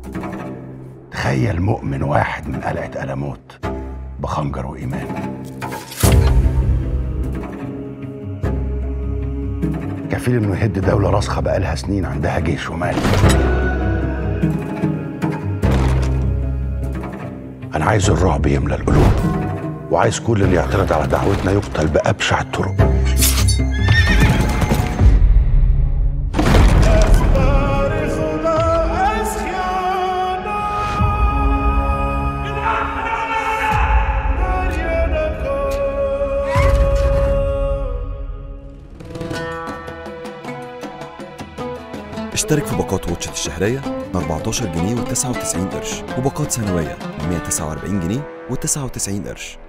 تخيل مؤمن واحد من قلعة ألموت بخنجر وإيمان كفيل إنه يهد دولة راسخة بقالها سنين عندها جيش ومال أنا عايز الرعب يملى القلوب وعايز كل اللي يعترض على دعوتنا يقتل بأبشع الطرق اشترك في باقات واتشت الشهرية ب 14 جنيه و99 قرش وباقات سنوية ب 149 جنيه و99 قرش